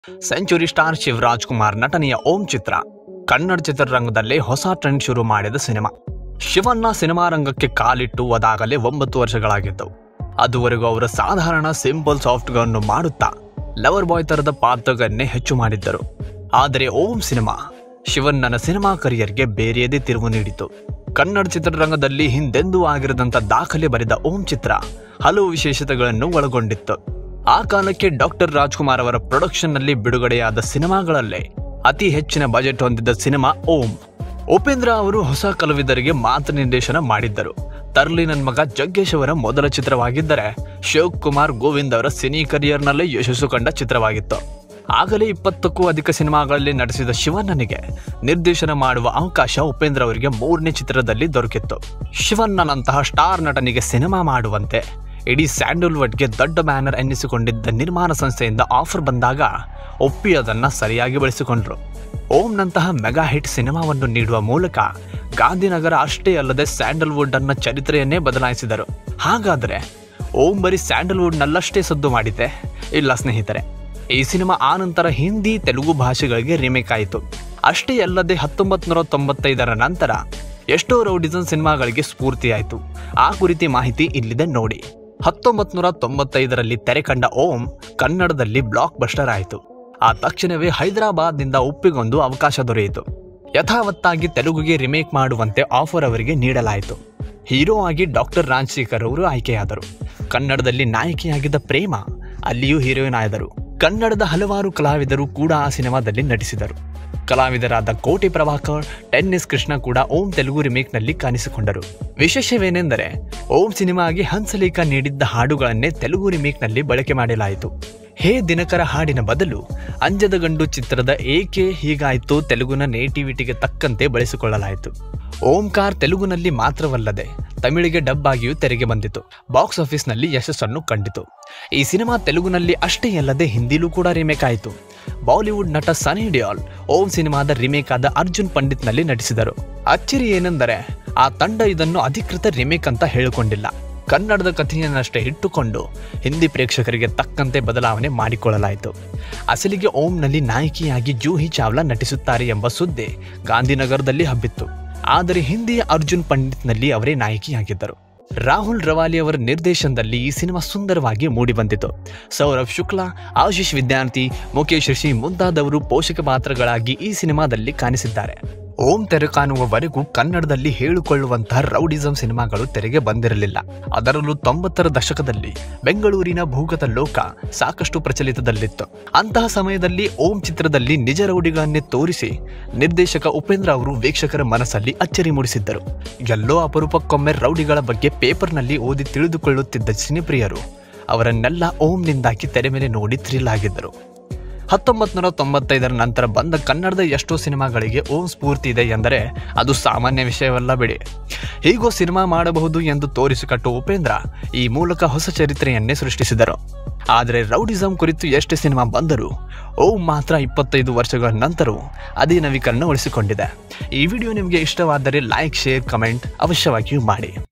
century star Shivraj Kumar ನಟನೆಯ ಓಂ ಚಿತ್ರ ಕನ್ನಡ ಚಿತ್ರರಂಗದಲ್ಲಿ ಹೊಸ ಟ್ರೆಂಡ್ ಶುರು ಮಾಡಿದ ಸಿನಿಮಾ ಶಿವಣ್ಣ ಸಿನಿಮಾ ರಂಗಕ್ಕೆ ಕಾಲಿಟ್ಟು ಅದಾಗಲೇ ಒಂಬತ್ತು ವರ್ಷಗಳಾಗಿದ್ದವು ಅದುವರೆಗೂ ಅವರು ಸಾಧಾರಣ ಸಿಂಪಲ್ ಸಾಫ್ಟ್ಗಳನ್ನು ಮಾಡುತ್ತಾ ಲವರ್ ಬಾಯ್ ತರದ ಪಾತ್ರಗಳನ್ನೇ ಹೆಚ್ಚು ಮಾಡಿದ್ದರು ಆದರೆ ಓಂ ಸಿನಿಮಾ ಶಿವಣ್ಣನ ಸಿನಿಮಾ ಕರಿಯರ್ಗೆ ಬೇರೆಯದೇ ತಿರುವು ನೀಡಿತು ಕನ್ನಡ ಚಿತ್ರರಂಗದಲ್ಲಿ ಹಿಂದೆಂದೂ ಆಗಿರದಂತ ದಾಖಲೆ ಬರೆದ ಓಂ ಚಿತ್ರ ಹಲವು ವಿಶೇಷತೆಗಳನ್ನು ಒಳಗೊಂಡಿತ್ತು ಆ ಕಾಲಕ್ಕೆ ಡಾಕ್ಟರ್ ರಾಜ್ಕುಮಾರ್ ಅವರ ಪ್ರೊಡಕ್ಷನ್ ನಲ್ಲಿ ಬಿಡುಗಡೆಯಾದ ಸಿನಿಮಾಗಳಲ್ಲೇ ಅತಿ ಹೆಚ್ಚಿನ ಬಜೆಟ್ ಹೊಂದಿದ್ದ ಸಿನಿಮಾ ಓಂ ಉಪೇಂದ್ರ ಅವರು ಹೊಸ ಕಲಾವಿದರಿಗೆ ಮಾತು ನಿರ್ದೇಶನ ಮಾಡಿದ್ದರು ತರ್ಲಿ ನನ್ ಮಗ ಜಗ್ಗೇಶ್ ಅವರ ಮೊದಲ ಚಿತ್ರವಾಗಿದ್ದರೆ ಶಿವಕುಮಾರ್ ಗೋವಿಂದ್ ಅವರ ಸಿನಿ ಕರಿಯರ್ನಲ್ಲೇ ಯಶಸ್ಸು ಕಂಡ ಚಿತ್ರವಾಗಿತ್ತು ಆಗಲೇ ಇಪ್ಪತ್ತಕ್ಕೂ ಅಧಿಕ ಸಿನಿಮಾಗಳಲ್ಲಿ ನಟಿಸಿದ ಶಿವಣ್ಣನಿಗೆ ನಿರ್ದೇಶನ ಮಾಡುವ ಅವಕಾಶ ಉಪೇಂದ್ರ ಅವರಿಗೆ ಮೂರನೇ ಚಿತ್ರದಲ್ಲಿ ದೊರಕಿತ್ತು ಶಿವಣ್ಣನಂತಹ ಸ್ಟಾರ್ ನಟನಿಗೆ ಸಿನಿಮಾ ಮಾಡುವಂತೆ ಇಡೀ ಸ್ಯಾಂಡಲ್ವುಡ್ಗೆ ದೊಡ್ಡ ಬ್ಯಾನರ್ ಎನ್ನಿಸಿಕೊಂಡಿದ್ದ ನಿರ್ಮಾಣ ಸಂಸ್ಥೆಯಿಂದ ಆಫರ್ ಬಂದಾಗ ಒಪ್ಪಿ ಅದನ್ನ ಸರಿಯಾಗಿ ಬಳಸಿಕೊಂಡ್ರು ಓಂನಂತಹ ಮೆಗಾ ಹಿಟ್ ಸಿನಿಮಾವನ್ನು ನೀಡುವ ಮೂಲಕ ಗಾಂಧಿನಗರ ಅಷ್ಟೇ ಅಲ್ಲದೆ ಸ್ಯಾಂಡಲ್ವುಡ್ ಅನ್ನ ಚರಿತ್ರೆಯನ್ನೇ ಬದಲಾಯಿಸಿದರು ಹಾಗಾದ್ರೆ ಓಂ ಬರೀ ಸ್ಯಾಂಡಲ್ವುಡ್ನಲ್ಲಷ್ಟೇ ಸದ್ದು ಮಾಡಿದೆ ಇಲ್ಲ ಸ್ನೇಹಿತರೆ ಈ ಸಿನಿಮಾ ಆನಂತರ ಹಿಂದಿ ತೆಲುಗು ಭಾಷೆಗಳಿಗೆ ರಿಮೇಕ್ ಆಯಿತು ಅಷ್ಟೇ ಅಲ್ಲದೆ ಹತ್ತೊಂಬತ್ತು ನೂರ ತೊಂಬತ್ತೈದರ ನಂತರ ಎಷ್ಟೋ ರೌಡಿಸನ್ ಸಿನಿಮಾಗಳಿಗೆ ಸ್ಫೂರ್ತಿಯಾಯಿತು ಆ ಕುರಿತಿ ಮಾಹಿತಿ ಇಲ್ಲಿದೆ ನೋಡಿ ಹತ್ತೊಂಬತ್ತು ನೂರ ತೊಂಬತ್ತೈದರಲ್ಲಿ ತೆರೆ ಕಂಡ ಓಂ ಕನ್ನಡದಲ್ಲಿ ಬ್ಲಾಕ್ ಬಸ್ಟರ್ ಆಯಿತು ಆ ತಕ್ಷಣವೇ ಹೈದರಾಬಾದ್ನಿಂದ ಒಪ್ಪಿಗೊಂದು ಅವಕಾಶ ದೊರೆಯಿತು ಯಥಾವತ್ತಾಗಿ ತೆಲುಗುಗೆ ರಿಮೇಕ್ ಮಾಡುವಂತೆ ಆಫರ್ ಅವರಿಗೆ ನೀಡಲಾಯಿತು ಹೀರೋ ಆಗಿ ಡಾಕ್ಟರ್ ರಾಜಶೇಖರ್ ಅವರು ಆಯ್ಕೆಯಾದರು ಕನ್ನಡದಲ್ಲಿ ನಾಯಕಿಯಾಗಿದ್ದ ಪ್ರೇಮ ಅಲ್ಲಿಯೂ ಹೀರೋಯಿನ್ ಆದರು ಕನ್ನಡದ ಹಲವಾರು ಕಲಾವಿದರು ಕೂಡ ಆ ಸಿನಿಮಾದಲ್ಲಿ ನಟಿಸಿದರು ಕಲಾವಿದರಾದ ಕೋಟಿ ಪ್ರಭಾಕರ್ ಟೆನ್ನಿಸ್ ಕೃಷ್ಣ ಕೂಡ ಓಂ ತೆಲುಗು ರಿಮೇಕ್ನಲ್ಲಿ ಕಾಣಿಸಿಕೊಂಡರು ವಿಶೇಷವೇನೆಂದರೆ ಓಂ ಸಿನಿಮಾಗೆ ಹಂಸಲೇಖ ನೀಡಿದ್ದ ಹಾಡುಗಳನ್ನೇ ತೆಲುಗು ರಿಮೇಕ್ನಲ್ಲಿ ಬಳಕೆ ಮಾಡಲಾಯಿತು ಹೇ ದಿನಕರ ಹಾಡಿನ ಬದಲು ಅಂಜದ ಗಂಡು ಚಿತ್ರದ ಏಕೆ ಹೀಗಾಯಿತು ತೆಲುಗುನ ನೇಟಿವಿಟಿಗೆ ತಕ್ಕಂತೆ ಬಳಸಿಕೊಳ್ಳಲಾಯಿತು ಓಂಕಾರ್ ತೆಲುಗುನಲ್ಲಿ ಮಾತ್ರವಲ್ಲದೆ ತಮಿಳಿಗೆ ಡಬ್ ಆಗಿಯೂ ತೆರೆಗೆ ಬಂದಿತು ಬಾಕ್ಸ್ ಆಫೀಸ್ನಲ್ಲಿ ಯಶಸ್ಸನ್ನು ಕಂಡಿತು ಈ ಸಿನಿಮಾ ತೆಲುಗುನಲ್ಲಿ ಅಷ್ಟೇ ಅಲ್ಲದೆ ಹಿಂದಿಲೂ ಕೂಡ ರಿಮೇಕ್ ಆಯಿತು ಬಾಲಿವುಡ್ ನಟ ಸನಿ ಡಿಯಾಲ್ ಓಂ ಸಿನಿಮಾದ ರಿಮೇಕ್ ಆದ ಅರ್ಜುನ್ ಪಂಡಿತ್ನಲ್ಲಿ ನಟಿಸಿದರು ಅಚ್ಚರಿ ಏನೆಂದರೆ ಆ ತಂಡ ಇದನ್ನು ಅಧಿಕೃತ ರಿಮೇಕ್ ಅಂತ ಹೇಳಿಕೊಂಡಿಲ್ಲ ಕನ್ನಡದ ಕಥೆಯನ್ನಷ್ಟೇ ಇಟ್ಟುಕೊಂಡು ಹಿಂದಿ ಪ್ರೇಕ್ಷಕರಿಗೆ ತಕ್ಕಂತೆ ಬದಲಾವಣೆ ಮಾಡಿಕೊಳ್ಳಲಾಯಿತು ಅಸಲಿಗೆ ಓಂನಲ್ಲಿ ನಾಯಕಿಯಾಗಿ ಜೂಹಿ ಚಾವ್ಲಾ ನಟಿಸುತ್ತಾರೆ ಎಂಬ ಸುದ್ದಿ ಗಾಂಧಿನಗರದಲ್ಲಿ ಹಬ್ಬಿತ್ತು ಆದರೆ ಹಿಂದಿಯ ಅರ್ಜುನ್ ಪಂಡಿತ್ನಲ್ಲಿ ಅವರೇ ನಾಯಕಿಯಾಗಿದ್ದರು ರಾಹುಲ್ ರವಾಲಿ ಅವರ ನಿರ್ದೇಶನದಲ್ಲಿ ಈ ಸಿನಿಮಾ ಸುಂದರವಾಗಿ ಮೂಡಿಬಂದಿತು ಸೌರಭ್ ಶುಕ್ಲಾ ಆಶೀಶ್ ವಿದ್ಯಾರ್ಥಿ ಮುಖೇಶ್ ರಿಷಿ ಮುಂತಾದವರು ಪೋಷಕ ಪಾತ್ರಗಳಾಗಿ ಈ ಸಿನಿಮಾದಲ್ಲಿ ಕಾಣಿಸಿದ್ದಾರೆ ಓಂ ತೆರೆ ಕಾಣುವವರೆಗೂ ಕನ್ನಡದಲ್ಲಿ ಹೇಳಿಕೊಳ್ಳುವಂತಹ ರೌಡಿಸಂ ಸಿನಿಮಾಗಳು ತೆರೆಗೆ ಬಂದಿರಲಿಲ್ಲ ಅದರಲ್ಲೂ ತೊಂಬತ್ತರ ದಶಕದಲ್ಲಿ ಬೆಂಗಳೂರಿನ ಭೂಗತ ಲೋಕ ಸಾಕಷ್ಟು ಪ್ರಚಲಿತದಲ್ಲಿತ್ತು ಅಂತಹ ಸಮಯದಲ್ಲಿ ಓಂ ಚಿತ್ರದಲ್ಲಿ ನಿಜ ರೌಡಿಗಳನ್ನೇ ತೋರಿಸಿ ನಿರ್ದೇಶಕ ಉಪೇಂದ್ರ ಅವರು ವೀಕ್ಷಕರ ಮನಸ್ಸಲ್ಲಿ ಅಚ್ಚರಿ ಮೂಡಿಸಿದ್ದರು ಎಲ್ಲೋ ಅಪರೂಪಕ್ಕೊಮ್ಮೆ ರೌಡಿಗಳ ಬಗ್ಗೆ ಪೇಪರ್ನಲ್ಲಿ ಓದಿ ತಿಳಿದುಕೊಳ್ಳುತ್ತಿದ್ದ ಸಿನಿಪ್ರಿಯರು ಅವರನ್ನೆಲ್ಲ ಓಂನಿಂದಾಗಿ ತೆರೆ ಮೇಲೆ ನೋಡಿ ಥ್ರಿಲ್ ಆಗಿದ್ದರು ಹತ್ತೊಂಬತ್ತು ನೂರ ತೊಂಬತ್ತೈದರ ನಂತರ ಬಂದ ಕನ್ನಡದ ಎಷ್ಟೋ ಸಿನಿಮಾಗಳಿಗೆ ಓಂ ಸ್ಫೂರ್ತಿ ಇದೆ ಎಂದರೆ ಅದು ಸಾಮಾನ್ಯ ವಿಷಯವಲ್ಲ ಬಿಡಿ ಹೀಗೋ ಸಿನಿಮಾ ಮಾಡಬಹುದು ಎಂದು ತೋರಿಸಿಕೊಟ್ಟು ಉಪೇಂದ್ರ ಈ ಮೂಲಕ ಹೊಸ ಚರಿತ್ರೆಯನ್ನೇ ಸೃಷ್ಟಿಸಿದರು ಆದರೆ ರೌಡಿಸಂ ಕುರಿತು ಎಷ್ಟು ಸಿನಿಮಾ ಬಂದರೂ ಓಂ ಮಾತ್ರ ಇಪ್ಪತ್ತೈದು ವರ್ಷಗಳ ನಂತರವೂ ಅದೇ ನವೀಕರಣ ಉಳಿಸಿಕೊಂಡಿದೆ ಈ ವಿಡಿಯೋ ನಿಮಗೆ ಇಷ್ಟವಾದರೆ ಲೈಕ್ ಶೇರ್ ಕಮೆಂಟ್ ಅವಶ್ಯವಾಗಿಯೂ ಮಾಡಿ